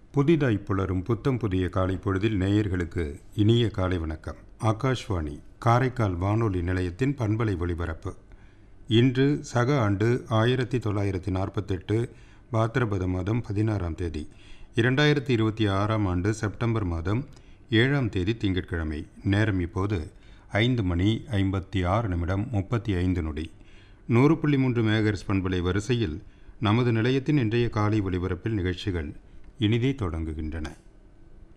புதிதாய் புலரும் புத்தம் புதிய காலை பொழுதில் நேயர்களுக்கு இனிய காலை வணக்கம் ஆகாஷ்வாணி காரைக்கால் வானொலி நிலையத்தின் பண்பலை ஒலிபரப்பு இன்று சக ஆண்டு ஆயிரத்தி தொள்ளாயிரத்தி நாற்பத்தெட்டு பாத்திரபத மாதம் பதினாறாம் தேதி இரண்டாயிரத்தி இருபத்தி ஆறாம் ஆண்டு செப்டம்பர் மாதம் ஏழாம் தேதி திங்கட்கிழமை நேரம் இப்போது ஐந்து மணி ஐம்பத்தி ஆறு நிமிடம் முப்பத்தி ஐந்து நொடி நூறு புள்ளி மூன்று மேகர்ஸ் பண்பலை வரிசையில் நமது நிலையத்தின் இன்றைய காலை ஒலிபரப்பில் நிகழ்ச்சிகள் இனிதே தொடங்குகின்றன